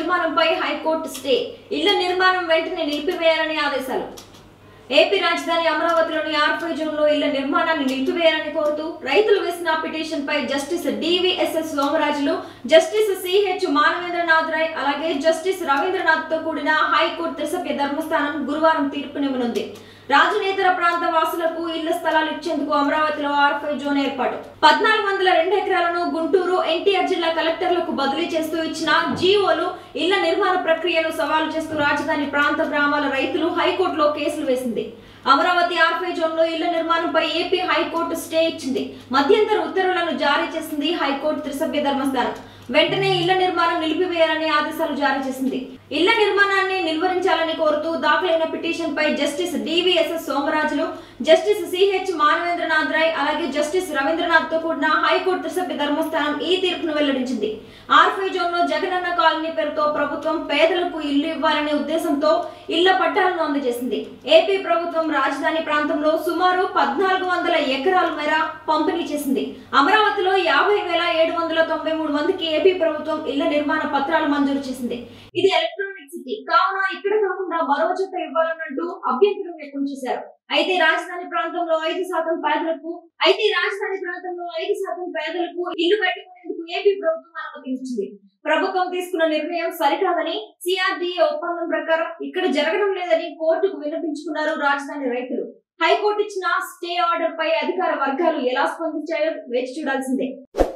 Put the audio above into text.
నిర్మాణంపై high court stay ఇళ్ల నిర్మాణం వెంటనే నిలిపివేయాలని ఆదేశాలు ఏపీ రాజధాని అమరావతిలోని ఆర్ఫై జోన్ లో ఇళ్ల నిర్మాణాన్ని నిలిపివేయాలని కోరుతూ రైతులు వేసిన పిటిషన్ పై justice DVSS Somarajulu justice CH Manavendranath Roy అలాగే జస్టిస్ రవీంద్రనాథ్ తో కూడిన హైకోర్టు త్రిసభ్య ధర్మస్థానం గురువారం తీర్పునివ్వనుంది రాజనేతర ప్రాంత వాసులకు ఇళ్ల స్థలాలు ఇచ్చేందుకు అమరావతిలో ఆర్ఫై జోన్ ఏర్పాటు పద్నాలుగు వందల రెండు ఎకరాలను గుంటూరు ఎన్టీఆర్ జిల్లా కలెక్టర్లకు బదిలీ చేస్తూ ఇచ్చిన జీవోలు ఇళ్ల నిర్మాణ ప్రక్రియను సవాలు చేస్తూ రాజధాని ప్రాంత గ్రామాల రైతులు హైకోర్టులో కేసులు వేసింది అమరావతి ఆర్ఫై జోన్ లో ఇళ్ల నిర్మాణంపై ఏపీ హైకోర్టు స్టే ఇచ్చింది మధ్యంతర ఉత్తర్వులను జారీ చేసింది హైకోర్టు త్రిసభ్య ధర్మస్థానం వెంటనే ఇళ్ల నిర్మాణం నిలిపివేయాలని ఆదేశాలు జారీ చేసింది ఇళ్ల నిర్మాణాన్ని నిలువరించాలని కోరుతూ దాఖలైన పిటిషన్ పై justice DVSS Somarajulu justice CH Manavendranath Roy అలాగే జస్టిస్ రవీంద్రనాథ్ తో కూడిన హైకోర్టు త్రిసభ్య ధర్మస్థానం ఈ తీర్పును వెల్లడించింది ఆర్ఫై జోన్ లో జగనన్న కాలనీ పేరుతో ప్రభుత్వం పేదలకు ఇల్లు ఇవ్వాలనే ఉద్దేశంతో ఇళ్ల పట్టాలను అందజేసింది ఏపీ ప్రభుత్వం రాజధాని ప్రాంతంలో సుమారు పద్నాలుగు వందల ఎకరాల మేర పంపిణీ చేసింది అమరావతిలో యాభై వేల ఏడు వందల తొంభై మూడు మందికి ఏపీ ప్రభుత్వం ఇళ్ల నిర్మాణ పత్రాలు మంజూరు చేసింది ఇది ఎలక్ట్రానిక్ సిటీ కావున ఇక్కడ కాకుండా మరో చోట ఇవ్వాలన్నట్టు అభ్యంతరం వ్యక్తం చేశారు అయితే రాజధాని ప్రాంతంలో ఐదు శాతం పేదలకు అయితే రాజధాని ప్రాంతంలో ఐదు శాతం పేదలకు ఇల్లు కట్టుకునేందుకు ఏపీ ప్రభుత్వం అనుమతించింది ప్రభుత్వం తీసుకున్న నిర్ణయం సరికాదని సిఆర్డీఏ ఒప్పందం ప్రకారం ఇక్కడ జరగడం లేదని కోర్టుకు విన్నపించుకున్నారు రాజధాని రైతులు హైకోర్టు ఇచ్చిన స్టే ఆర్డర్ పై అధికార వర్గాలు ఎలా స్పందించాయో వేచి చూడాల్సిందే